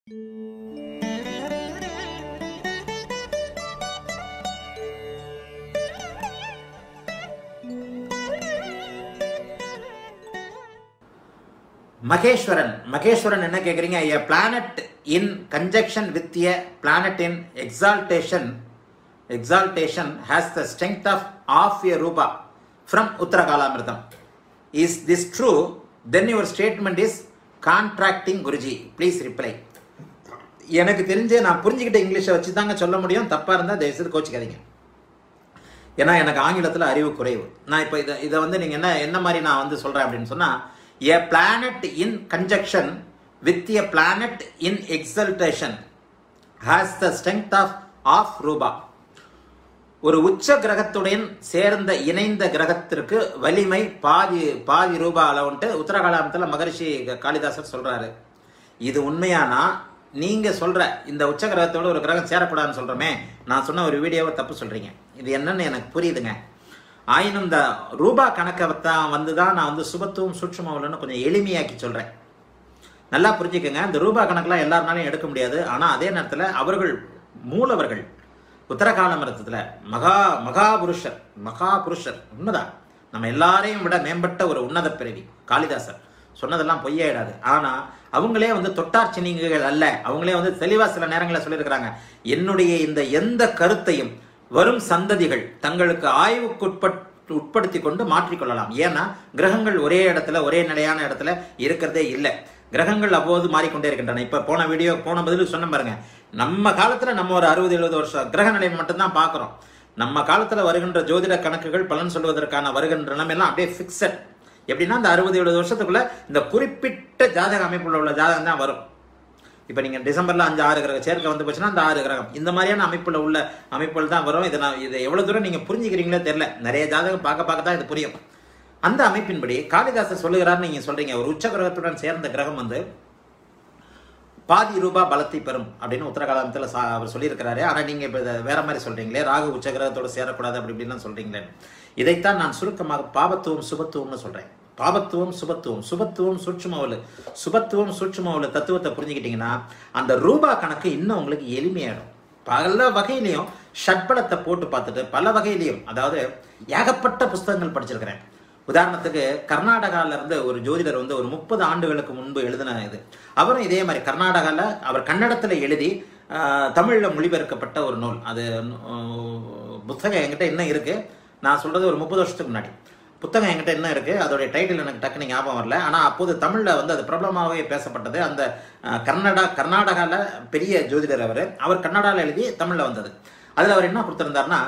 மகேஸ்வரன் மகேஸ்வரன் என்ன கேட்குறீங்க a planet in conjunction with a planet in exaltation exaltation has the strength of half a rupa from உத்தரகாலாமிர்தம் is this true then your statement is contracting Guruji please reply எனக்கு தெரிஞ்சு நான் புரிஞ்சுக்கிட்ட இங்கிலீஷை வச்சு தாங்க சொல்ல முடியும் தப்பாக இருந்தால் தயவுசெய்து கோச்சிக்காதீங்க ஏன்னா எனக்கு ஆங்கிலத்தில் அறிவு குறைவு நான் இப்போ இதை இதை வந்து நீங்கள் என்ன என்ன மாதிரி நான் வந்து சொல்கிறேன் அப்படின்னு சொன்னால் a planet in conjunction with a planet in exaltation has the strength of of rupa ஒரு உச்ச கிரகத்துடன் சேர்ந்த இணைந்த கிரகத்திற்கு வலிமை பாதி பாதி ரூபா அளவுன்ட்டு உத்தரகாலாமத்தில் மகரிஷி காளிதாசர் சொல்றாரு இது உண்மையானா நீங்க சொல்ற இந்த உச்ச கிரகத்தோட ஒரு கிரகம் சேரக்கூடாதுன்னு சொல்றோமே நான் சொன்ன ஒரு வீடியோவை தப்பு சொல்றீங்க இது என்னன்னு எனக்கு புரியுதுங்க ஆயினும் இந்த ரூபா கணக்கை தான் வந்து தான் நான் வந்து சுபத்துவம் சூட்சமாவலன்னு கொஞ்சம் எளிமையாக்கி சொல்றேன் நல்லா புரிஞ்சுக்கங்க இந்த ரூபா கணக்கெல்லாம் எல்லாருனாலையும் எடுக்க முடியாது ஆனால் அதே நேரத்தில் அவர்கள் மூலவர்கள் உத்தரகால மரத்தில் மகா மகாபுருஷர் மகாபுருஷர் உண்மைதான் நம்ம எல்லாரையும் விட மேம்பட்ட ஒரு உன்னத பிறவி காளிதாசர் சொன்னதெல்லாம் பொய்யாயிடாது ஆனால் அவங்களே வந்து தொட்டார் சின்னிங்கள் அல்ல அவங்களே வந்து தெளிவாக சில நேரங்களில் சொல்லியிருக்கிறாங்க என்னுடைய இந்த எந்த கருத்தையும் வரும் சந்ததிகள் தங்களுக்கு ஆய்வுக்குட்பட் உட்படுத்தி கொண்டு மாற்றிக்கொள்ளலாம் ஏன்னா கிரகங்கள் ஒரே இடத்துல ஒரே நிலையான இடத்துல இருக்கிறதே இல்லை கிரகங்கள் அவ்வப்போது மாறிக்கொண்டே இருக்கின்றன இப்போ போன வீடியோ போன பதில் சொன்ன பாருங்க நம்ம காலத்தில் நம்ம ஒரு அறுபது எழுபது வருஷம் கிரக நிலை மட்டும்தான் பார்க்குறோம் நம்ம காலத்தில் வருகின்ற ஜோதிட கணக்குகள் பலன் சொல்வதற்கான வருகின்ற நிலைமையெல்லாம் அப்படியே ஃபிக்ஸட் எப்படின்னா இந்த அறுபது எழுபது வருஷத்துக்குள்ள இந்த குறிப்பிட்ட ஜாதக அமைப்புள்ள உள்ள ஜாதகம் தான் வரும் இப்போ நீங்கள் டிசம்பரில் அஞ்சு ஆறு கிரகம் சேர்க்கை வந்து போச்சுன்னா அந்த ஆறு கிரகம் இந்த மாதிரியான அமைப்பில் உள்ள அமைப்புகள் தான் வரும் இதை நான் இதை எவ்வளோ தூரம் நீங்கள் புரிஞ்சுக்கிறீங்களோ தெரில நிறைய ஜாதகம் பார்க்க பார்க்க தான் இது புரியும் அந்த அமைப்பின்படி காளிதாசர் சொல்லுகிறார் நீங்கள் சொல்கிறீங்க ஒரு உச்ச கிரகத்துடன் சேர்ந்த கிரகம் வந்து பாதி ரூபா பலத்தை பெறும் அப்படின்னு உத்தரகாலத்தில் சா அவர் சொல்லியிருக்கிறாரு ஆனால் நீங்கள் இப்போ இதை வேற மாதிரி சொல்கிறீங்களே ராகு உச்ச கிரகத்தோடு சேரக்கூடாது அப்படி இப்படிலாம் சொல்கிறீங்களே இதைத்தான் நான் சுருக்கமாக பாபத்துவம் சுபத்துவம்னு சொல்கிறேன் பாபத்துவம் சுபத்துவம் சுபத்துவம் சூட்சுமவலு சுபத்துவம் சூட்சுமவலு தத்துவத்தை புரிஞ்சுக்கிட்டீங்கன்னா அந்த ரூபா கணக்கு இன்னும் உங்களுக்கு எளிமையாயிடும் பல வகையிலையும் ஷட்பலத்தை போட்டு பார்த்துட்டு பல வகையிலையும் அதாவது ஏகப்பட்ட புஸ்தகங்கள் படிச்சிருக்கிறேன் உதாரணத்துக்கு கர்நாடகால இருந்து ஒரு ஜோதிடர் வந்து ஒரு முப்பது ஆண்டுகளுக்கு முன்பு எழுதின இது அவரும் இதே மாதிரி கர்நாடகாவில் அவர் கன்னடத்தில் எழுதி தமிழில் மொழிபெயர்க்கப்பட்ட ஒரு நூல் அது புத்தகம் என்கிட்ட என்ன இருக்குது நான் சொல்கிறது ஒரு முப்பது வருஷத்துக்கு முன்னாடி புத்தகம் என்கிட்ட என்ன இருக்குது அதோடைய டைட்டில் எனக்கு டக்குனு ஞாபகம் வரல ஆனால் அப்போது தமிழில் வந்து அது பிரபலமாகவே பேசப்பட்டது அந்த கர்நாடகா கர்நாடகாவில் பெரிய ஜோதிடர் அவர் அவர் கன்னடாவில் எழுதி தமிழில் வந்தது அதில் அவர் என்ன கொடுத்துருந்தாருன்னா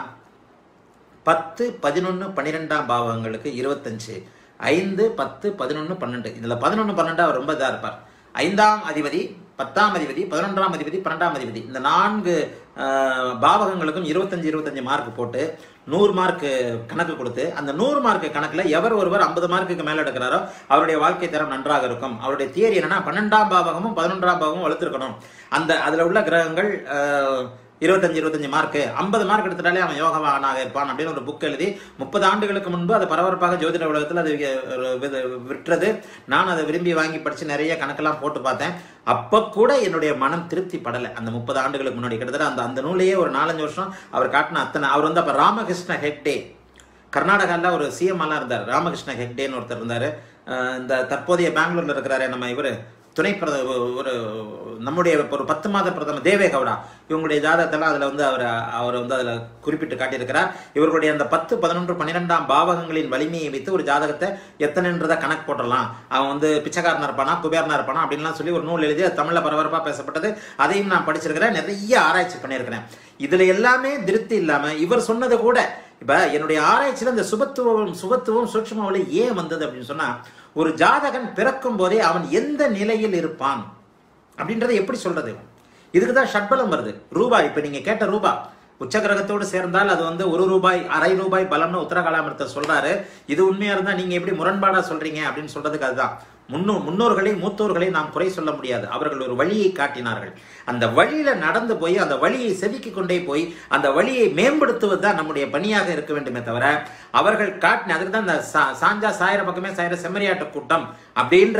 பத்து பதினொன்று பன்னிரெண்டாம் பாவங்களுக்கு இருபத்தஞ்சு ஐந்து பத்து பதினொன்று பன்னெண்டு இதில் பதினொன்று பன்னெண்டு அவர் ரொம்ப இதாக இருப்பார் ஐந்தாம் அதிபதி பத்தாம் அதிபதி பதினொன்றாம் அதிபதி பன்னெண்டாம் அதிபதி இந்த நான்கு பாவகங்களுக்கும் இருபத்தஞ்சு இருபத்தஞ்சு மார்க் போட்டு நூறு மார்க் கணக்கு கொடுத்து அந்த நூறு மார்க் கணக்கில் எவர் ஒருவர் ஐம்பது மார்க்குக்கு மேலே எடுக்கிறாரோ அவருடைய வாழ்க்கை தரம் நன்றாக இருக்கும் அவருடைய தியரி என்னன்னா பன்னெண்டாம் பாவகமும் பதினொன்றாம் பாவமும் வளர்த்துருக்கணும் அந்த அதில் உள்ள கிரகங்கள் இருபத்தஞ்சு இருபத்தஞ்சு மார்க்கு ஐம்பது மார்க் எடுத்துட்டாலே அவன் யோகவானாக இருப்பான் அப்படின்னு ஒரு புக் எழுதி முப்பது ஆண்டுகளுக்கு முன்பு அதை பரபரப்பாக ஜோதிட உலகத்தில் அது விட்டுறது நான் அதை விரும்பி வாங்கி படித்து நிறைய கணக்கெல்லாம் போட்டு பார்த்தேன் அப்போ கூட என்னுடைய மனம் திருப்தி படலை அந்த முப்பது ஆண்டுகளுக்கு முன்னாடி கிட்டத்தட்ட அந்த அந்த நூலையே ஒரு நாலஞ்சு வருஷம் அவர் காட்டின அத்தனை அவர் வந்து அப்போ ராமகிருஷ்ண ஹெக்டே கர்நாடகாவில் ஒரு சிஎம்ஆலாம் இருந்தார் ராமகிருஷ்ண ஹெக்டேன்னு ஒருத்தர் இருந்தார் இந்த தற்போதைய பெங்களூரில் இருக்கிறாரு நம்ம இவர் துணை பிரத ஒரு நம்முடைய ஒரு பத்து மாத பிரதமர் தேவே கவுடா இவங்களுடைய ஜாதகத்தெல்லாம் அதில் வந்து அவர் அவர் வந்து அதில் குறிப்பிட்டு காட்டியிருக்கிறார் இவர்களுடைய அந்த பத்து பதினொன்று பன்னிரெண்டாம் பாவகங்களின் வலிமையை வைத்து ஒரு ஜாதகத்தை எத்தனைன்றதை கணக்கு போட்டுடலாம் அவன் வந்து பிச்சைக்காரனா இருப்பானா குபேரனா இருப்பானா அப்படின்லாம் சொல்லி ஒரு நூல் எழுதி தமிழில் பரபரப்பாக பேசப்பட்டது அதையும் நான் படிச்சிருக்கிறேன் நிறைய ஆராய்ச்சி பண்ணியிருக்கிறேன் இதில் எல்லாமே திருப்தி இல்லாமல் இவர் சொன்னது கூட இப்போ என்னுடைய ஆராய்ச்சியில் இந்த சுபத்துவம் சுபத்துவம் சூட்சமாவில் ஏன் வந்தது அப்படின்னு சொன்னால் ஒரு ஜாதகன் பிறக்கும் போதே அவன் எந்த நிலையில் இருப்பான் அப்படின்றத எப்படி சொல்றது இதுக்கு தான் ஷட்பலம் வருது ரூபாய் இப்போ நீங்கள் கேட்ட ரூபா உச்சகிரகத்தோடு சேர்ந்தால் அது வந்து ஒரு ரூபாய் அரை ரூபாய் பலம்னு உத்தரகாலாமிரத்தர் சொல்றாரு இது உண்மையா இருந்தா நீங்க எப்படி முரண்பாடா சொல்றீங்க அப்படின்னு சொல்றதுக்கு அதுதான் முன்னோ முன்னோர்களை மூத்தோர்களை நாம் குறை சொல்ல முடியாது அவர்கள் ஒரு வழியை காட்டினார்கள் அந்த வழியில நடந்து போய் அந்த வழியை செதுக்கி கொண்டே போய் அந்த வழியை மேம்படுத்துவது தான் நம்முடைய பணியாக இருக்க வேண்டுமே தவிர அவர்கள் காட்டின அதுக்கு தான் இந்த சாஞ்சா சாயிர பக்கமே சாயிர செம்மறியாட்டு கூட்டம் அப்படின்ற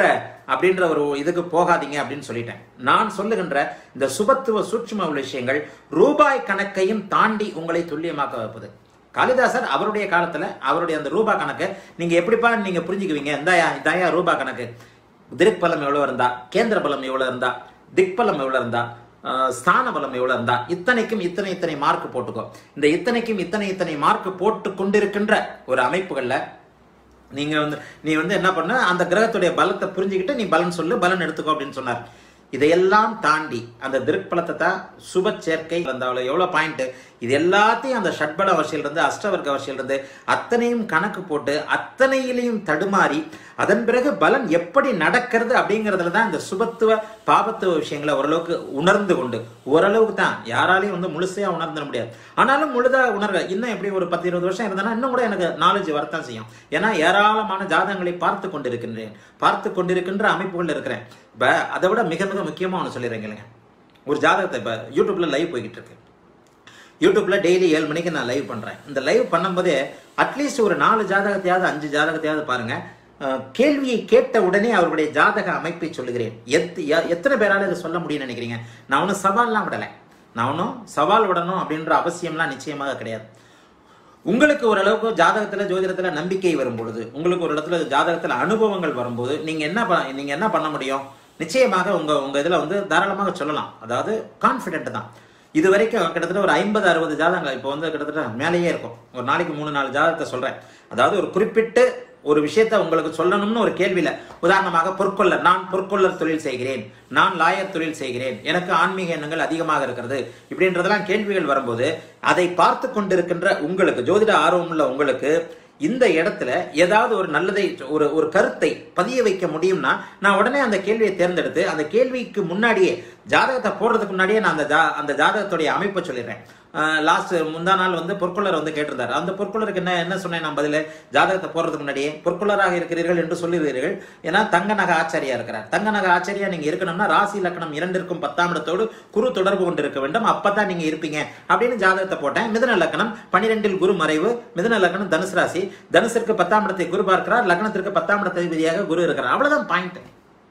அப்படின்ற ஒரு இதுக்கு போகாதீங்க அப்படின்னு சொல்லிட்டேன் நான் சொல்லுகின்ற இந்த சுபத்துவ சூட்சும விஷயங்கள் ரூபாய் கணக்கையும் தாண்டி உங்களை துல்லியமாக்க வைப்பது காளிதாசர் அவருடைய காலத்துல அவருடைய அந்த ரூபா கணக்கு நீங்க எப்படிப்பா நீங்க புரிஞ்சுக்குவீங்க இந்தாயா இதாயா ரூபா கணக்கு திக் பலம் எவ்வளவு இருந்தா கேந்திர பலம் எவ்வளவு இருந்தா திக்பலம் எவ்வளவு இருந்தா ஆஹ், ஸ்தான பலம் எவ்வளவு இருந்தா இத்தனைக்கும் இத்தனை இத்தனை மார்க் போட்டுக்கோ இந்த இத்தனைக்கும் இத்தனை இத்தனை மார்க் போட்டு கொண்டிருக்கின்ற ஒரு அமைப்புகள்ல நீங்க வந்து நீ வந்து என்ன பண்ண அந்த கிரகத்துடைய பலத்தை புரிஞ்சுக்கிட்டு நீ பலன் சொல்லு பலன் எடுத்துக்கோ அப்படின்னு சொன்னார் இதையெல்லாம் தாண்டி அந்த திருப்பலத்தை தான் சுப சேர்க்கை அந்த அவ்வளோ எவ்வளோ பாயிண்ட் இது எல்லாத்தையும் அந்த ஷட்பல வரிசையிலிருந்து அஷ்டவர்க்க வரிசையிலிருந்து அத்தனையும் கணக்கு போட்டு அத்தனையிலையும் தடுமாறி அதன் பிறகு பலன் எப்படி நடக்கிறது அப்படிங்கிறதுல தான் இந்த சுபத்துவ பாபத்துவ விஷயங்களை ஓரளவுக்கு உணர்ந்து கொண்டு ஓரளவுக்கு தான் யாராலையும் வந்து முழுசையா உணர்ந்துட முடியாது ஆனாலும் முழுதா உணர்க இன்னும் எப்படி ஒரு பத்து இருபது வருஷம் இருந்தேன்னா இன்னும் கூட எனக்கு நாலேஜ் வரத்தான் செய்யும் ஏன்னா ஏராளமான ஜாதகங்களை பார்த்து கொண்டிருக்கின்றேன் பார்த்து கொண்டிருக்கின்ற அமைப்புகள் இருக்கிறேன் இப்போ அதை விட மிக மிக முக்கியமாக ஒன்று சொல்லிடுறேங்க ஒரு ஜாதகத்தை இப்போ யூடியூப்ல லைவ் போய்கிட்டு இருக்கு யூடியூப்ல டெய்லி ஏழு மணிக்கு நான் லைவ் பண்றேன் இந்த லைவ் பண்ணும்போதே அட்லீஸ்ட் ஒரு நாலு ஜாதகத்தையாவது அஞ்சு ஜாதகத்தையாவது பாருங்க அஹ், கேள்வியை கேட்ட உடனே அவருடைய ஜாதக அமைப்பை சொல்லுகிறேன் எத் எ- எத்தனை பேரால இதை சொல்ல முடியும்னு நினைக்கிறீங்க நான் ஒன்றும் சவால்லாம் விடலை நான் ஒன்றும் சவால் விடணும் அப்படின்ற அவசியம்லாம் நிச்சயமாக கிடையாது உங்களுக்கு ஓரளவுக்கு ஜாதகத்துல ஜோதிடத்துல நம்பிக்கை வரும் பொழுது உங்களுக்கு ஒரு இடத்துல ஜாதகத்துல அனுபவங்கள் வரும்போது நீங்க என்ன ப- நீங்க என்ன பண்ண முடியும் நிச்சயமாக உங்க உங்க இதுல வந்து தாராளமாக சொல்லலாம் அதாவது கான்ஃபிடென்ட் தான் இது வரைக்கும் கிட்டத்தட்ட ஒரு ஐம்பது அறுபது ஜாதகங்கள் இப்போ வந்து கிட்டத்தட்ட மேலேயே இருக்கும் ஒரு நாளைக்கு மூணு நாலு ஜாதகத்தை சொல்றேன் அதாவது ஒரு குறிப்பிட்டு ஒரு விஷயத்த உங்களுக்கு சொல்லணும்னு ஒரு கேள்வியில உதாரணமாக பொற்கொள்ளர் நான் பொற்கொள்ளர் தொழில் செய்கிறேன் நான் லாயர் தொழில் செய்கிறேன் எனக்கு ஆன்மீக எண்ணங்கள் அதிகமாக இருக்கிறது இப்படின்றதெல்லாம் கேள்விகள் வரும்போது அதை பார்த்து கொண்டிருக்கின்ற உங்களுக்கு ஜோதிட ஆர்வம் உள்ள உங்களுக்கு இந்த இடத்துல ஏதாவது ஒரு நல்லதை ஒரு ஒரு கருத்தை பதிய வைக்க முடியும்னா நான் உடனே அந்த கேள்வியை தேர்ந்தெடுத்து அந்த கேள்விக்கு முன்னாடியே ஜாதகத்தை போடுறதுக்கு முன்னாடியே நான் அந்த ஜா அந்த ஜாதகத்துடைய அமைப்பை சொல்லிடுறேன் லாஸ்ட் முந்தா நாள் வந்து பொற்கொள்ளர் வந்து கேட்டிருந்தார் அந்த பொற்கொள்ளருக்கு என்ன என்ன சொன்னேன் நான் பதில் ஜாதகத்தை போடுறதுக்கு முன்னாடியே பொற்கொள்ளராக இருக்கிறீர்கள் என்று சொல்லுவீர்கள் ஏன்னா தங்க நக ஆச்சாரியா இருக்கிறார் தங்க நக ஆச்சாரியா நீங்க இருக்கணும்னா ராசி லக்கணம் இரண்டிற்கும் பத்தாம் இடத்தோடு குரு தொடர்பு கொண்டு இருக்க வேண்டும் அப்பதான் நீங்க இருப்பீங்க அப்படின்னு ஜாதகத்தை போட்டேன் மிதுன லக்கணம் பன்னிரெண்டில் குரு மறைவு மிதுன லக்கணம் தனுசு ராசி தனுசிற்கு பத்தாம் இடத்தை குரு பார்க்கிறார் லக்னத்திற்கு பத்தாம் இடத்த அதிபதியாக குரு இருக்கிறார் அவ்வளவுதான் பாயிண்ட்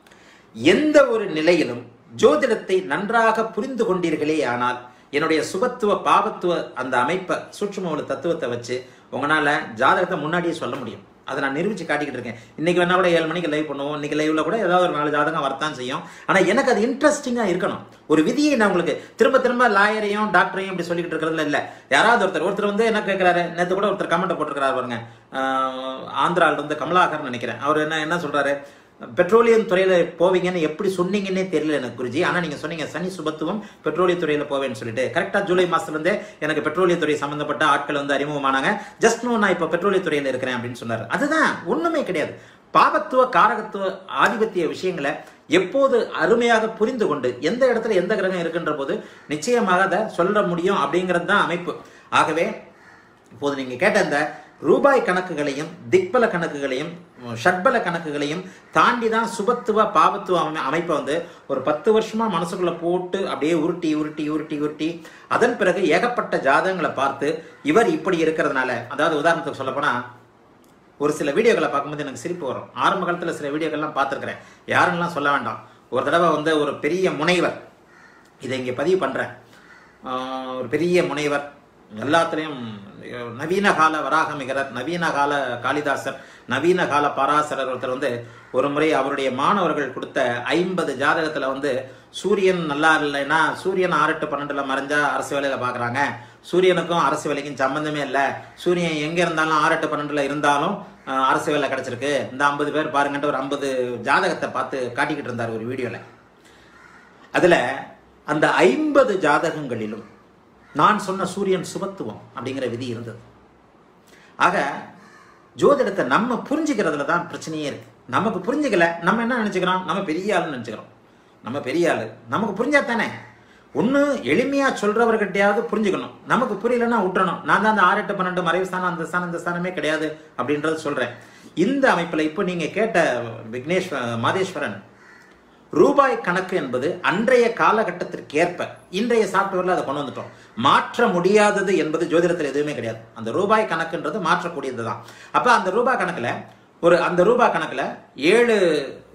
எந்த ஒரு நிலையிலும் ஜோதிடத்தை நன்றாக புரிந்து கொண்டீர்களே ஆனால் என்னுடைய சுபத்துவ பாவத்துவ அந்த அமைப்பை சூட்சும ஒரு தத்துவத்தை வச்சு உங்களால ஜாதகத்தை முன்னாடியே சொல்ல முடியும் அதை நான் நிரூபிச்சு காட்டிக்கிட்டு இருக்கேன் இன்னைக்கு வேணா கூட ஏழு மணிக்கு லைவ் பண்ணுவோம் இன்னைக்கு லைவ்ல கூட ஏதாவது ஒரு நாலு ஜாதகம் வரத்தான் செய்யும் ஆனா எனக்கு அது இன்ட்ரெஸ்டிங்கா இருக்கணும் ஒரு விதியை நான் உங்களுக்கு திரும்ப திரும்ப லாயரையும் டாக்டரையும் இப்படி சொல்லிக்கிட்டு இருக்கிறதுல இல்ல யாராவது ஒருத்தர் ஒருத்தர் வந்து என்ன கேட்கிறாரு நேத்து கூட ஒருத்தர் கமெண்ட் போட்டிருக்கிறாரு பாருங்க ஆஹ் ஆந்திரால இருந்து கமலாகர் நினைக்கிறேன் அவர் என்ன என்ன சொல்றாரு பெட்ரோலியம் துறையில போவீங்கன்னு எப்படி சொன்னீங்கன்னே தெரியல எனக்கு குருஜி ஆனா நீங்க சொன்னீங்க சனி சுபத்துவம் பெட்ரோலிய துறையில போவேன்னு சொல்லிட்டு கரெக்டா ஜூலை மாசத்துல இருந்தே எனக்கு பெட்ரோலிய துறை சம்பந்தப்பட்ட ஆட்கள் வந்து அறிமுகமானாங்க ஜஸ்ட் நோ நான் இப்ப பெட்ரோலிய துறையில இருக்கிறேன் அப்படின்னு சொன்னாரு அதுதான் ஒண்ணுமே கிடையாது பாவத்துவ காரகத்துவ ஆதிபத்திய விஷயங்களை எப்போது அருமையாக புரிந்து கொண்டு எந்த இடத்துல எந்த கிரகம் இருக்கின்ற போது நிச்சயமாக அதை சொல்ல முடியும் அப்படிங்கிறது தான் அமைப்பு ஆகவே இப்போது நீங்க கேட்ட இந்த ரூபாய் கணக்குகளையும் திக்பல கணக்குகளையும் உம், ஷட்பல கணக்குகளையும் தாண்டி தான் சுபத்துவ பாவத்துவ அமை- அமைப்பை வந்து ஒரு பத்து வருஷமா மனசுக்குள்ள போட்டு அப்படியே உருட்டி உருட்டி உருட்டி உருட்டி அதன் பிறகு ஏகப்பட்ட ஜாதகங்களை பார்த்து இவர் இப்படி இருக்கிறதுனால அதாவது உதாரணத்துக்கு சொல்லப்போனா ஒரு சில வீடியோக்களை பார்க்கும்போது எனக்கு சிரிப்பு வரும் ஆரம்ப காலத்தில் சில வீடியோக்கள்லாம் பார்த்துருக்குறேன் யாருன்னெலாம் சொல்ல வேண்டாம் ஒரு தடவை வந்து ஒரு பெரிய முனைவர் இதை இங்கே பதிவு பண்ணுறேன் ஒரு பெரிய முனைவர் எல்லாத்துலேயும் நவீன கால வராகமிகரர் நவீன கால காளிதாசர் நவீன கால பராசரர் ஒருத்தர் வந்து ஒரு முறை அவருடைய மாணவர்கள் கொடுத்த ஐம்பது ஜாதகத்தில் வந்து சூரியன் நல்லா இல்லைன்னா சூரியன் ஆறு எட்டு பன்னெண்டுல மறைஞ்சா அரசு வேலையில பார்க்குறாங்க சூரியனுக்கும் அரசு வேலைக்கும் சம்பந்தமே இல்லை சூரியன் எங்கே இருந்தாலும் ஆறு எட்டு பன்னெண்டுல இருந்தாலும் அஹ், அரசு வேலை கிடைச்சிருக்கு இந்த ஐம்பது பேர் பாருங்கன்ட்டு ஒரு ஐம்பது ஜாதகத்தை பார்த்து காட்டிக்கிட்டு இருந்தார் ஒரு வீடியோவில் அதுல அந்த ஐம்பது ஜாதகங்களிலும் நான் சொன்ன சூரியன் சுபத்துவம் அப்படிங்கிற விதி இருந்தது ஆக ஜோதிடத்தை நம்ம புரிஞ்சுக்கிறதுல தான் பிரச்சனையே இருக்கு நமக்கு புரிஞ்சுக்கல நம்ம என்ன நினைச்சுக்கிறோம் நம்ம பெரிய ஆளுன்னு நினைச்சுக்கிறோம் நம்ம பெரிய ஆளு நமக்கு புரிஞ்சா தானே ஒன்று எளிமையா சொல்றவர்கிட்டயாவது புரிஞ்சுக்கணும் நமக்கு புரியலன்னா விட்டுறணும் நான் தான் அந்த ஆறு எட்டு பன்னெண்டு மறைவு ஸ்தானம் அந்த ஸ்தானம் இந்த ஸ்தானமே கிடையாது அப்படின்றது சொல்றேன் இந்த அமைப்புல இப்போ நீங்க கேட்ட விக்னேஷ் மாதேஸ்வரன் ரூபாய் கணக்கு என்பது அன்றைய காலகட்டத்திற்கு ஏற்ப இன்றைய சாப்ட்வேர்ல அதை கொண்டு வந்துட்டோம் மாற்ற முடியாதது என்பது ஜோதிடத்தில் எதுவுமே கிடையாது அந்த ரூபாய் கணக்குன்றது மாற்றக்கூடியது தான் அப்ப அந்த ரூபாய் கணக்குல ஒரு அந்த ரூபாய் கணக்குல ஏழு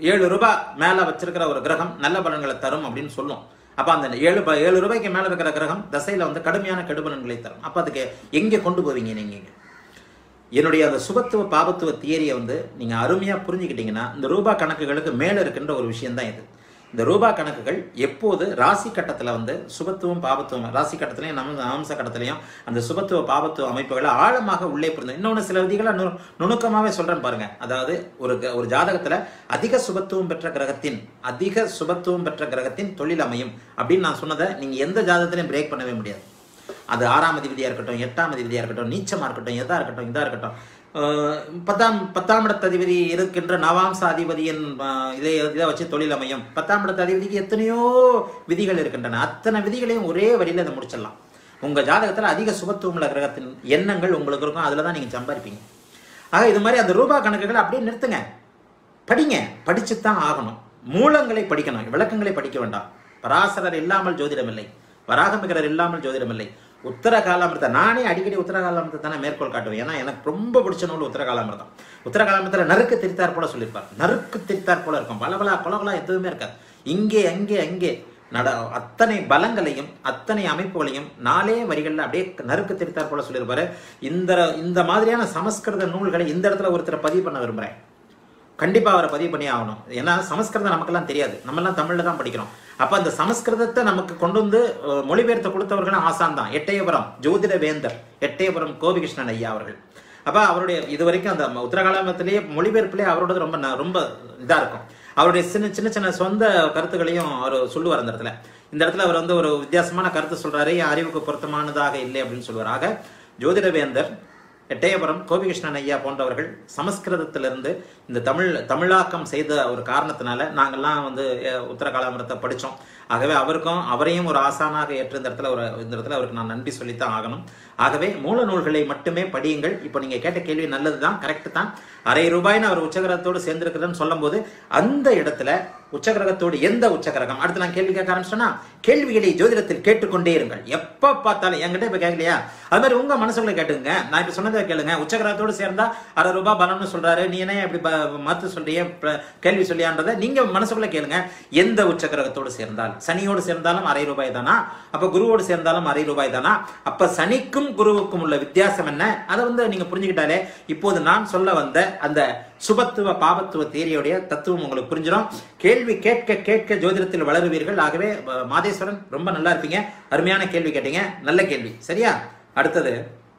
ஏழு ரூபாய் மேல வச்சிருக்கிற ஒரு கிரகம் நல்ல பலன்களை தரும் அப்படின்னு சொல்லும் அப்ப அந்த ஏழு ப- ஏழு ரூபாய்க்கு மேல இருக்கிற கிரகம் தசையில வந்து கடுமையான கெடுபலன்களை தரும் அப்ப அதுக்கு எங்க கொண்டு போவீங்க நீங்க என்னுடைய அந்த சுபத்துவ பாபத்துவ தியரியை வந்து நீங்க அருமையா புரிஞ்சுக்கிட்டீங்கன்னா இந்த ரூபா கணக்குகளுக்கு மேல இருக்கின்ற ஒரு விஷயம் தான் இது இந்த ரூபா கணக்குகள் எப்போது ராசி கட்டத்துல வந்து சுபத்துவம் பாபத்துவம் ராசி கட்டத்திலையும் நம்ம அம்ச கட்டத்திலையும் அந்த சுபத்துவ பாபத்துவ அமைப்புகளை ஆழமாக உள்ளே புரிந்து இன்னொன்று சில விதிகளை நு நுணுக்கமாவே சொல்றேன் பாருங்க அதாவது ஒரு க- ஒரு ஜாதகத்துல அதிக சுபத்துவம் பெற்ற கிரகத்தின் அதிக சுபத்துவம் பெற்ற கிரகத்தின் தொழில் அமையும் அப்படின்னு நான் சொன்னதை நீங்க எந்த ஜாதகத்திலையும் பிரேக் பண்ணவே முடியாது அது ஆறாம் அதிபதியாக இருக்கட்டும் எட்டாம் அதிபதியாக இருக்கட்டும் நீச்சமாக இருக்கட்டும் எதா இருக்கட்டும் இதா இருக்கட்டும் அஹ் பத்தாம் பத்தாம் இடத்து அதிபதி இருக்கின்ற நவாம்ச அதிபதியின் அஹ், இதை இதை வச்சு தொழில் அமையும் பத்தாம் இடத்து அதிபதிக்கு எத்தனையோ விதிகள் இருக்கின்றன அத்தனை விதிகளையும் ஒரே வரியில அதை முடிச்சிடலாம் உங்க ஜாதகத்துல அதிக சுபத்துவம் உள்ள கிரகத்தின் எண்ணங்கள் உங்களுக்கு இருக்கும் அதுல தான் நீங்க சம்பாதிப்பீங்க ஆக இது மாதிரி அந்த ரூபா கணக்குகளை அப்படியே நிறுத்துங்க படிங்க படிச்சு தான் ஆகணும் மூலங்களை படிக்கணும் விளக்கங்களை படிக்க வேண்டாம் பராசரர் இல்லாமல் ஜோதிடம் இல்லை வராகமிகரர் இல்லாமல் ஜோதிடம் இல்லை உத்தர காலாமிரத்தை நானே அடிக்கடி உத்தர காலாமிரத்தை தானே மேற்கோள் காட்டுவேன் ஏன்னா எனக்கு ரொம்ப பிடிச்ச நூல் உத்தர காலாமிரதம் உத்தர காலாமிரத்தில் நறுக்கு திரித்தார் போல சொல்லியிருப்பார் நறுக்கு திரித்தார் போல இருக்கும் பலபலா கொலகலா எதுவுமே இருக்காது இங்கே அங்கே அங்கே நட அத்தனை பலங்களையும் அத்தனை அமைப்புகளையும் நாலே வரிகளில் அப்படியே நறுக்கு திரித்தார் போல சொல்லியிருப்பாரு இந்த இந்த மாதிரியான சமஸ்கிருத நூல்களை இந்த இடத்துல ஒருத்தரை பதிவு பண்ண விரும்புகிறேன் கண்டிப்பா அவரை பதிவு பண்ணி ஆகணும் ஏன்னா சமஸ்கிருதம் நமக்கெல்லாம் தெரியாது நம்மெல்லாம் தமிழ்ல தான் படிக்கிறோம் அப்ப அந்த சமஸ்கிருதத்தை நமக்கு கொண்டு வந்து அஹ், மொழிபெயர்த்து கொடுத்தவர்களும் ஆசான் தான் எட்டயபுரம் ஜோதிட வேந்தர் எட்டயபுரம் கோபிகிருஷ்ணன் ஐயா அவர்கள் அப்ப அவருடைய இது வரைக்கும் அந்த உத்தரகாலத்திலேயே மொழிபெயர்ப்பிலே அவரோடது ரொம்ப ந- ரொம்ப இதா இருக்கும் அவருடைய சின்ன சின்ன சின்ன சொந்த கருத்துக்களையும் அவர் சொல்லுவார் அந்த இடத்துல இந்த இடத்துல அவர் வந்து ஒரு வித்தியாசமான கருத்து சொல்றாரு என் அறிவுக்கு பொருத்தமானதாக இல்லை அப்படின்னு சொல்லுவார் ஆக ஜோதிட வேந்தர் எட்டயபுரம் கோபிகிருஷ்ணன் ஐயா போன்றவர்கள் சமஸ்கிருதத்திலிருந்து இந்த தமிழ் தமிழாக்கம் செய்த ஒரு காரணத்தினால நாங்கள்லாம் வந்து அஹ், உத்தர காலாமிரத்தை படித்தோம் ஆகவே அவருக்கும் அவரையும் ஒரு ஆசானாக ஏற்று இந்த இடத்துல ஒரு இந்த இடத்துல அவருக்கு நான் நன்றி சொல்லித்தான் ஆகணும் ஆகவே மூல நூல்களை மட்டுமே படியுங்கள் இப்போ நீங்க கேட்ட கேள்வி நல்லது தான் கரெக்ட் தான் அரை ரூபாய்னு அவர் உச்சகிரகத்தோடு சேர்ந்திருக்கிறதுன்னு சொல்லும்போது அந்த இடத்துல உச்சகிரகத்தோடு எந்த உச்சகிரகம் அடுத்து நான் கேள்வி கேட்க ஆரம்பிச்சேன்னா கேள்விகளை ஜோதிடத்தில் கேட்டுக்கொண்டே இருங்கள் எப்ப பார்த்தாலும் என்கிட்ட இப்ப கேட்கலையா அது மாதிரி உங்க மனசுக்குள்ள கேட்டுங்க நான் இப்ப சொன்னதை கேளுங்க உச்சகிரகத்தோடு சேர்ந்தா அரை ரூபாய் பலம்னு சொல்றாரு நீ என்ன இப்படி ப- மாத்து சொல்றிய ப- கேள்வி சொல்லியான்றதை நீங்க மனசுக்குள்ள கேளுங்க எந்த உச்சகிரகத்தோடு சேர்ந்தால் சனியோடு சேர்ந்தாலும் அரை ரூபாய் தானா அப்ப குருவோடு சேர்ந்தாலும் அரை ரூபாய் தானா அப்ப சனிக்கும் குருவுக்கும் உள்ள வித்தியாசம் என்ன அதை வந்து நீங்க புரிஞ்சுக்கிட்டாலே இப்போது நான் சொல்ல வந்த அந்த சுபத்துவ பாபத்துவ தேரியோடைய தத்துவம் உங்களுக்கு புரிஞ்சிடும் கேள்வி கேட்க கேட்க ஜோதிடத்தில் வளருவீர்கள் ஆகவே அஹ், மாதேஸ்வரன் ரொம்ப நல்லா இருப்பீங்க அருமையான கேள்வி கேட்டீங்க நல்ல கேள்வி சரியா அடுத்தது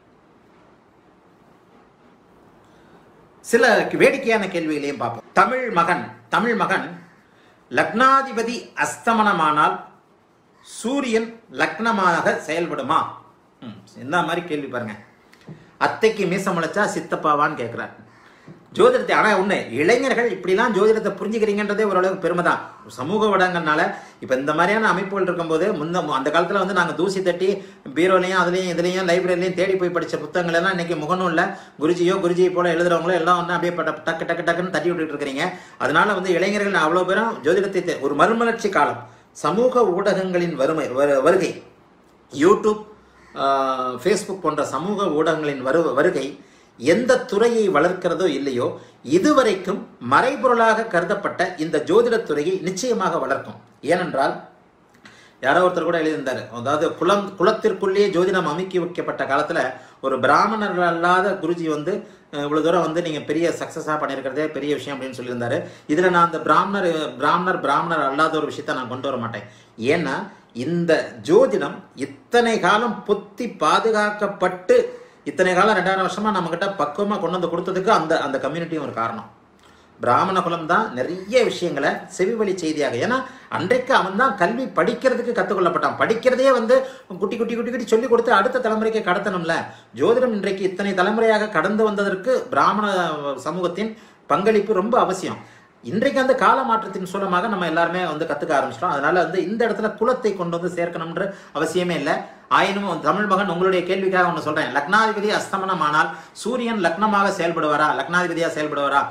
சில வேடிக்கையான கேள்விகளையும் பார்ப்போம் தமிழ் மகன் தமிழ் மகன் லக்னாதிபதி அஸ்தமனமானால் சூரியன் லக்னமாக செயல்படுமா ம், என்ன மாதிரி கேள்வி பாருங்க அத்தைக்கு மீசம் முளைச்சா சித்தப்பாவான்னு கேட்கிறார் ஜோதிடத்தை ஆனா ஒண்ணு இளைஞர்கள் இப்படிலாம் ஜோதிடத்தை புரிஞ்சுக்கிறீங்கன்றதே ஓரளவுக்கு பெருமை தான் சமூக ஊடகங்கள்னால இப்ப இந்த மாதிரியான அமைப்புகள் இருக்கும்போது முந்த அந்த காலத்துல வந்து நாங்க தூசி தட்டி பீரோலையும் அதுலயும் இதுலயும் லைப்ரரிலையும் தேடி போய் படிச்ச புத்தகங்கள் எல்லாம் இன்னைக்கு முகநூல்ல குருஜியோ குருஜி போல எழுதுறவங்களோ எல்லாம் வந்து அப்படியே பட்ட- டக்கு டக்கு டக்குன்னு தட்டி விட்டுட்டு இருக்கிறீங்க அதனால வந்து இளைஞர்கள் அவ்வளவு பேரும் ஜோதிடத்தை தே- ஒரு மறுமலர்ச்சி காலம் சமூக ஊடகங்களின் வறுமை வரு- வருகை யூடியூப் ஆஹ், ஃபேஸ்புக் போன்ற சமூக ஊடகங்களின் வரு வருகை எந்த துறையை வளர்க்கிறதோ இல்லையோ இதுவரைக்கும் மறைபொருளாக கருதப்பட்ட இந்த ஜோதிடத் துறையை நிச்சயமாக வளர்க்கும் ஏனென்றால் யாரோ ஒருத்தர் கூட எழுதியிருந்தாரு அதாவது குலம் குலத்திற்குள்ளேயே ஜோதிடம் அமைக்கி வைக்கப்பட்ட காலத்துல ஒரு பிராமணர் அல்லாத குருஜி வந்து அஹ், இவ்வளவு தூரம் வந்து நீங்க பெரிய சக்சஸா பண்ணியிருக்கிறதே பெரிய விஷயம் அப்படின்னு சொல்லியிருந்தாரு இதுல நான் அந்த பிராமணர் பிராமணர் பிராமணர் அல்லாத ஒரு விஷயத்த நான் கொண்டு வர மாட்டேன் ஏன்னா இந்த ஜோதிடம் இத்தனை காலம் பொத்தி பாதுகாக்கப்பட்டு இத்தனை காலம் ரெண்டாயிரம் வருஷமா நம்ம கிட்ட பக்குவமா கொண்டு வந்து கொடுத்ததுக்கு அந்த அந்த கம்யூனிட்டியும் ஒரு காரணம் பிராமண குலம் தான் நிறைய விஷயங்களை செவிவழி செய்தியாக ஏன்னா அன்றைக்கு அவன் தான் கல்வி படிக்கிறதுக்கு கற்றுக்கொள்ளப்பட்டான் படிக்கிறதே வந்து குட்டி குட்டி குட்டி குட்டி சொல்லி கொடுத்து அடுத்த தலைமுறைக்கு கடத்தணும்ல ஜோதிடம் இன்றைக்கு இத்தனை தலைமுறையாக கடந்து வந்ததற்கு பிராமண சமூகத்தின் பங்களிப்பு ரொம்ப அவசியம் இன்றைக்கு அந்த கால மாற்றத்தின் மூலமாக நம்ம எல்லாருமே வந்து கத்துக்க ஆரம்பிச்சிட்டோம் அதனால வந்து இந்த இடத்துல குலத்தை கொண்டு வந்து சேர்க்கணும்ன்ற அவசியமே இல்லை ஆயினும் தமிழ் மகன் உங்களுடைய கேள்விக்காக ஒன்று சொல்றேன் லக்னாதிபதி அஸ்தமனம் ஆனால் சூரியன் லக்னமாக செயல்படுவாரா லக்னாதிபதியா செயல்படுவாரா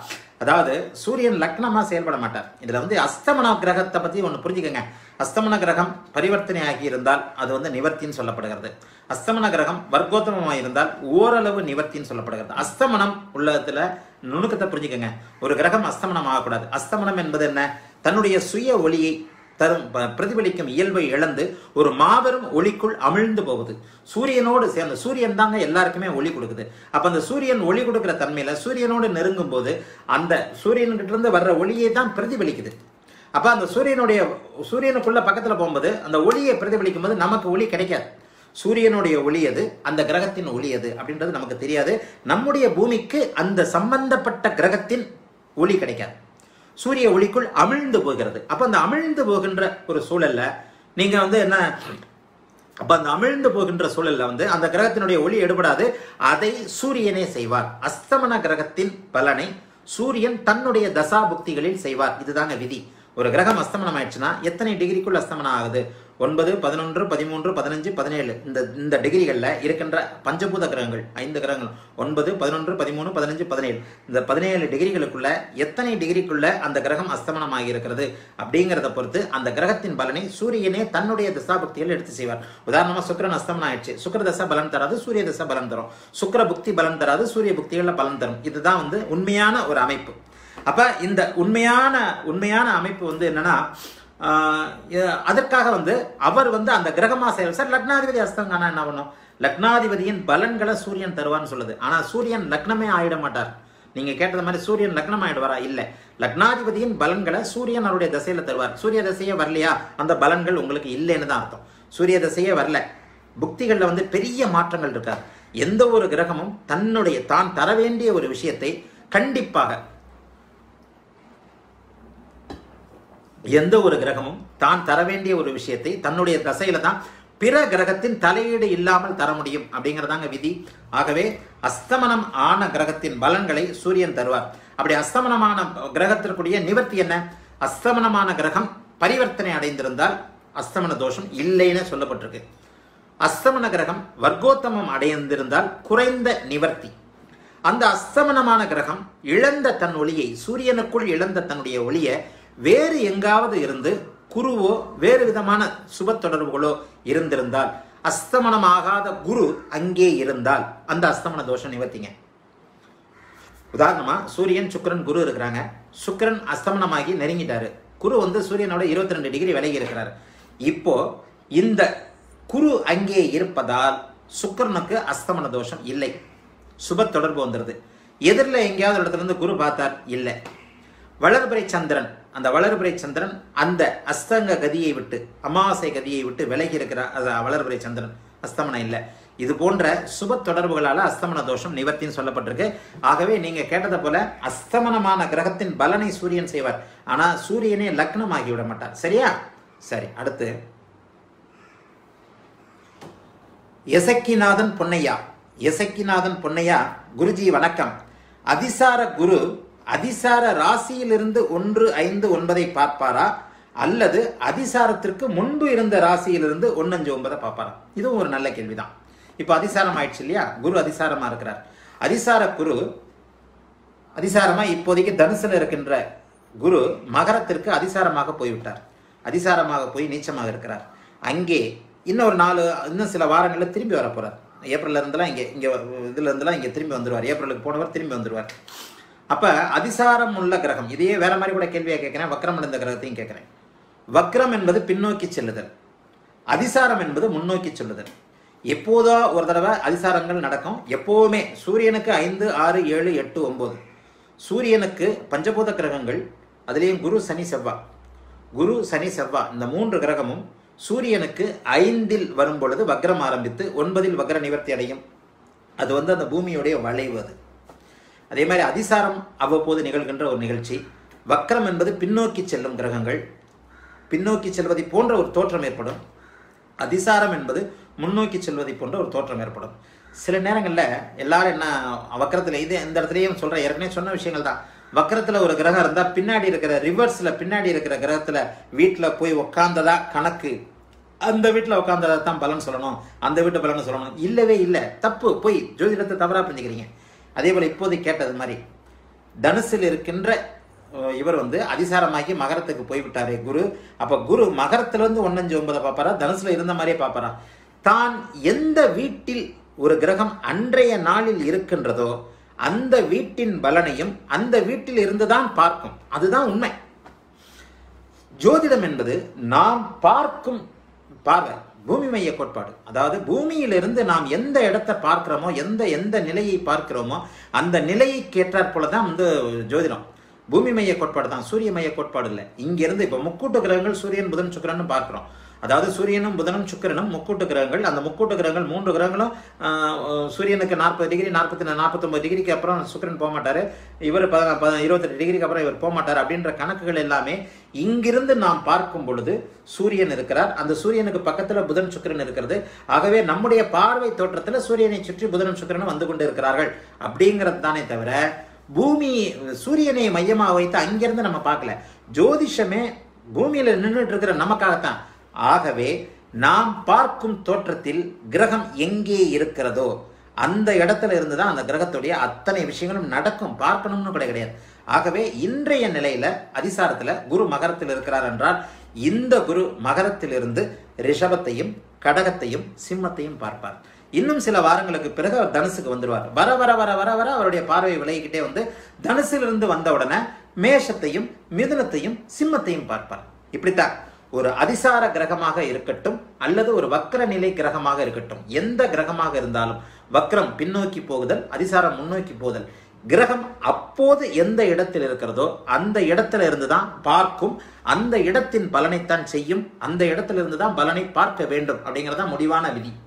அதாவது சூரியன் லக்னமா செயல்பட மாட்டார் இதுல வந்து அஸ்தமன கிரகத்தை பத்தி ஒன்று புரிஞ்சுக்கங்க அஸ்தமன கிரகம் பரிவர்த்தனை ஆகி இருந்தால் அது வந்து நிவர்த்தின்னு சொல்லப்படுகிறது அஸ்தமன கிரகம் வர்க்கோத்தமமாக இருந்தால் ஓரளவு நிவர்த்தின்னு சொல்லப்படுகிறது அஸ்தமனம் உள்ளதுல நுணுக்கத்தை புரிஞ்சுக்கங்க ஒரு கிரகம் அஸ்தமனம் ஆகக்கூடாது அஸ்தமனம் என்பது என்ன தன்னுடைய சுய ஒளியை தரும் ப- பிரதிபலிக்கும் இயல்பை இழந்து ஒரு மாபெரும் ஒளிக்குள் அமிழ்ந்து போகுது சூரியனோடு சேர்ந்து சூரியன் தாங்க எல்லாருக்குமே ஒளி கொடுக்குது அப்ப அந்த சூரியன் ஒளி கொடுக்கிற தன்மையில சூரியனோடு நெருங்கும் போது அந்த சூரியன்கிட்ட இருந்து வர்ற ஒளியை தான் பிரதிபலிக்குது அப்ப அந்த சூரியனுடைய சூரியனுக்குள்ள பக்கத்துல போகும்போது அந்த ஒளியை பிரதிபலிக்கும் போது நமக்கு ஒளி கிடைக்காது சூரியனுடைய ஒளி அது அந்த கிரகத்தின் ஒளி அது அப்படின்றது நமக்கு தெரியாது நம்முடைய பூமிக்கு அந்த சம்பந்தப்பட்ட கிரகத்தின் ஒளி கிடைக்காது சூரிய ஒளிக்குள் அமிழ்ந்து போகிறது அப்ப அந்த அமிழ்ந்து போகின்ற ஒரு சூழல்ல நீங்க வந்து என்ன அப்ப அந்த அமிழ்ந்து போகின்ற சூழல்ல வந்து அந்த கிரகத்தினுடைய ஒளி எடுபடாது அதை சூரியனே செய்வார் அஸ்தமன கிரகத்தின் பலனை சூரியன் தன்னுடைய தசா புக்திகளில் செய்வார் இதுதாங்க விதி ஒரு கிரகம் அஸ்தமனம் ஆயிடுச்சுன்னா எத்தனை டிகிரிக்குள் அஸ்தமனம் ஆகுது ஒன்பது பதினொன்று பதிமூன்று பதினஞ்சு பதினேழு இந்த இந்த டிகிரிகளில் இருக்கின்ற பஞ்சபூத கிரகங்கள் ஐந்து கிரகங்கள் ஒன்பது பதினொன்று பதிமூணு பதினஞ்சு பதினேழு இந்த பதினேழு டிகிரிகளுக்குள்ள எத்தனை டிகிரிக்குள்ள அந்த கிரகம் அஸ்தமனம் ஆகியிருக்கிறது அப்படிங்கிறத பொறுத்து அந்த கிரகத்தின் பலனை சூரியனே தன்னுடைய தசாபக்தியில் எடுத்து செய்வார் உதாரணமா சுக்கிரன் அஸ்தமனம் ஆயிடுச்சு சுக்கிர தசை பலன் தராது சூரிய தசை பலன் தரும் சுக்கிர புக்தி பலன் தராது சூரிய புக்திகளில் பலன் தரும் இதுதான் வந்து உண்மையான ஒரு அமைப்பு அப்ப இந்த உண்மையான உண்மையான அமைப்பு வந்து என்னன்னா ஆஹ் எ- அதற்காக வந்து அவர் வந்து அந்த கிரகமா செயல் சார் லக்னாதிபதி அஸ்தங்கானா என்ன பண்ணும் லக்னாதிபதியின் பலன்களை சூரியன் தருவான்னு சொல்லுது ஆனா சூரியன் லக்னமே ஆயிட மாட்டார் நீங்க கேட்டது மாதிரி சூரியன் லக்னம் ஆயிடுவாரா இல்ல லக்னாதிபதியின் பலன்களை சூரியன் அவருடைய தசையில தருவார் சூரிய தசையே வரலையா அந்த பலன்கள் உங்களுக்கு இல்லைன்னு தான் அர்த்தம் சூரிய தசையே வரல புக்திகளில் வந்து பெரிய மாற்றங்கள் இருக்காது எந்த ஒரு கிரகமும் தன்னுடைய தான் தர வேண்டிய ஒரு விஷயத்தை கண்டிப்பாக எந்த ஒரு கிரகமும் தான் தர வேண்டிய ஒரு விஷயத்தை தன்னுடைய தசையில தான் பிற கிரகத்தின் தலையீடு இல்லாமல் தர முடியும் அப்படிங்கறதாங்க விதி ஆகவே அஸ்தமனம் ஆன கிரகத்தின் பலன்களை சூரியன் தருவார் அப்படி அஸ்தமனமான கிரகத்திற்குரிய நிவர்த்தி என்ன அஸ்தமனமான கிரகம் பரிவர்த்தனை அடைந்திருந்தால் அஸ்தமன தோஷம் இல்லைன்னு சொல்லப்பட்டிருக்கு அஸ்தமன கிரகம் வர்க்கோத்தமம் அடைந்திருந்தால் குறைந்த நிவர்த்தி அந்த அஸ்தமனமான கிரகம் இழந்த தன் ஒளியை சூரியனுக்குள் இழந்த தன்னுடைய ஒளியை வேறு எங்காவது இருந்து குருவோ வேறு விதமான சுப தொடர்புகளோ இருந்திருந்தால் அஸ்தமனமாகாத குரு அங்கே இருந்தால் அந்த அஸ்தமன தோஷம் நிவர்த்திங்க உதாரணமா சூரியன் சுக்கிரன் குரு இருக்கிறாங்க சுக்கிரன் அஸ்தமனமாகி நெருங்கிட்டாரு குரு வந்து சூரியனோட 22 ரெண்டு டிகிரி விலகி இருக்கிறார் இப்போ இந்த குரு அங்கே இருப்பதால் சுக்கிரனுக்கு அஸ்தமன தோஷம் இல்லை சுப தொடர்பு வந்துடுது எதிரில் எங்கேயாவது ஒரு இடத்துல இருந்து குரு பார்த்தார் இல்லை வளர்பிறை சந்திரன் அந்த வளர்பிறை சந்திரன் அந்த அஸ்தங்க கதியை விட்டு அமாவாசை கதியை விட்டு விலகி இருக்கிற அது வளர்பிறை சந்திரன் அஸ்தமனம் இல்லை இது போன்ற சுப தொடர்புகளால அஸ்தமன தோஷம் நிவர்த்தின்னு சொல்லப்பட்டிருக்கு ஆகவே நீங்க கேட்டதை போல அஸ்தமனமான கிரகத்தின் பலனை சூரியன் செய்வார் ஆனா சூரியனே லக்னமாகி விட மாட்டார் சரியா சரி அடுத்து எசக்கிநாதன் பொன்னையா எசக்கிநாதன் பொன்னையா குருஜி வணக்கம் அதிசார குரு அதிசார ராசியிலிருந்து ஒன்று ஐந்து ஒன்பதை பார்ப்பாரா அல்லது அதிசாரத்திற்கு முன்பு இருந்த ராசியிலிருந்து ஒன்று அஞ்சு ஒன்பதை பார்ப்பாரா இதுவும் ஒரு நல்ல கேள்விதான் இப்போ அதிசாரம் ஆயிடுச்சு இல்லையா குரு அதிசாரமா இருக்கிறார் அதிசார குரு அதிசாரமா இப்போதைக்கு தனுசுல இருக்கின்ற குரு மகரத்திற்கு அதிசாரமாக போய்விட்டார் அதிசாரமாக போய் நீச்சமாக இருக்கிறார் அங்கே இன்னும் ஒரு நாலு இன்னும் சில வாரங்களில் திரும்பி வர போறார் ஏப்ரல்ல இருந்தெல்லாம் இங்கே இங்கே இதுல இருந்தெல்லாம் இங்கே திரும்பி வந்துருவார் ஏப்ரலுக்கு போனவர் திரும்பி வந்துருவார் அப்ப அதிசாரம் உள்ள கிரகம் இதையே வேற மாதிரி கூட கேள்வியா கேட்கிறேன் வக்ரம் அடைந்த கிரகத்தையும் கேட்கிறேன் வக்ரம் என்பது பின்னோக்கி செல்லுதல் அதிசாரம் என்பது முன்னோக்கி செல்லுதல் எப்போதோ ஒரு தடவை அதிசாரங்கள் நடக்கும் எப்போவுமே சூரியனுக்கு ஐந்து ஆறு ஏழு எட்டு ஒன்பது சூரியனுக்கு பஞ்சபூத கிரகங்கள் அதுலேயும் குரு சனி செவ்வாய் குரு சனி செவ்வாய் இந்த மூன்று கிரகமும் சூரியனுக்கு ஐந்தில் வரும் பொழுது வக்ரம் ஆரம்பித்து ஒன்பதில் வக்ர நிவர்த்தி அடையும் அது வந்து அந்த பூமியுடைய வளைவு அது அதே மாதிரி அதிசாரம் அவ்வப்போது நிகழ்கின்ற ஒரு நிகழ்ச்சி வக்ரம் என்பது பின்னோக்கி செல்லும் கிரகங்கள் பின்னோக்கி செல்வதை போன்ற ஒரு தோற்றம் ஏற்படும் அதிசாரம் என்பது முன்னோக்கி செல்வதை போன்ற ஒரு தோற்றம் ஏற்படும் சில நேரங்களில் எல்லாரும் என்ன வக்கரத்தில் இது இந்த இடத்துலையும் சொல்கிறேன் ஏற்கனவே சொன்ன விஷயங்கள் தான் வக்கரத்தில் ஒரு கிரகம் இருந்தால் பின்னாடி இருக்கிற ரிவர்ஸில் பின்னாடி இருக்கிற கிரகத்தில் வீட்டில் போய் உக்காந்ததா கணக்கு அந்த வீட்டில் உட்காந்ததா தான் பலன் சொல்லணும் அந்த வீட்டு பலன் சொல்லணும் இல்லவே இல்லை தப்பு போய் ஜோதிடத்தை தவறாக புரிஞ்சுக்கிறீங்க அதே போல் இப்போது கேட்டது மாதிரி தனுசில் இருக்கின்ற அஹ், இவர் வந்து அதிசாரமாகி மகரத்துக்கு போய்விட்டாரே குரு அப்ப குரு மகரத்திலிருந்து ஒன்னஞ்சு ஒன்பதை பார்ப்பாரா தனுசுல இருந்த மாதிரியே பார்ப்பாரா தான் எந்த வீட்டில் ஒரு கிரகம் அன்றைய நாளில் இருக்கின்றதோ அந்த வீட்டின் பலனையும் அந்த வீட்டில் இருந்துதான் பார்க்கும் அதுதான் உண்மை ஜோதிடம் என்பது நாம் பார்க்கும் பார்வை பூமி மைய கோட்பாடு அதாவது பூமியிலிருந்து நாம் எந்த இடத்தை பார்க்கிறோமோ எந்த எந்த நிலையை பார்க்கிறோமோ அந்த நிலையை கேட்டாற் போல தான் வந்து ஜோதிடம் பூமி மைய கோட்பாடு தான் சூரிய மைய கோட்பாடு இல்லை இங்கிருந்து இப்போ முக்கூட்டு கிரகங்கள் சூரியன் புதன் சுக்கிரன்னு பார்க்கிறோம் அதாவது சூரியனும் புதனும் சுக்கிரனும் முக்கூட்டு கிரகங்கள் அந்த முக்கூட்டு கிரகங்கள் மூன்று கிரகங்களும் ஆஹ், சூரியனுக்கு நாற்பது டிகிரி நாற்பத்தி நாற்பத்தொம்பது டிகிரிக்கு அப்புறம் சுக்கிரன் போக மாட்டாரு இவர் ப ப- இருபத்தெட்டு டிகிரிக்கு அப்புறம் இவர் போக மாட்டார் அப்படின்ற கணக்குகள் எல்லாமே இங்கிருந்து நாம் பார்க்கும் பொழுது சூரியன் இருக்கிறார் அந்த சூரியனுக்கு பக்கத்துல புதன் சுக்கிரன் இருக்கிறது ஆகவே நம்முடைய பார்வை தோற்றத்துல சூரியனை சுற்றி புதனும் சுக்கிரனும் வந்து கொண்டு இருக்கிறார்கள் அப்படிங்கிறது தானே தவிர பூமி சூரியனை மையமாக வைத்து அங்கிருந்து நம்ம பார்க்கல ஜோதிஷமே பூமியில நின்றுட்டு இருக்கிற நமக்காகத்தான் ஆகவே நாம் பார்க்கும் தோற்றத்தில் கிரகம் எங்கே இருக்கிறதோ அந்த இடத்துல இருந்து தான் அந்த கிரகத்துடைய அத்தனை விஷயங்களும் நடக்கும் பார்க்கணும்னு கூட கிடையாது ஆகவே இன்றைய நிலையில அதிசாரத்துல குரு மகரத்தில் இருக்கிறார் என்றால் இந்த குரு மகரத்திலிருந்து ரிஷபத்தையும் கடகத்தையும் சிம்மத்தையும் பார்ப்பார் இன்னும் சில வாரங்களுக்கு பிறகு அவர் தனுசுக்கு வந்துடுவார் வர வர வர வர வர அவருடைய பார்வை விலகிக்கிட்டே வந்து தனுசிலிருந்து வந்த உடனே மேஷத்தையும் மிதுனத்தையும் சிம்மத்தையும் பார்ப்பார் இப்படித்தான் ஒரு அதிசார கிரகமாக இருக்கட்டும் அல்லது ஒரு வக்ர நிலை கிரகமாக இருக்கட்டும் எந்த கிரகமாக இருந்தாலும் வக்ரம் பின்னோக்கி போகுதல் அதிசாரம் முன்னோக்கி போதல் கிரகம் அப்போது எந்த இடத்தில் இருக்கிறதோ அந்த இடத்துல இருந்து தான் பார்க்கும் அந்த இடத்தின் பலனைத்தான் செய்யும் அந்த இடத்துல இருந்து தான் பலனை பார்க்க வேண்டும் அப்படிங்கறதா முடிவான விதி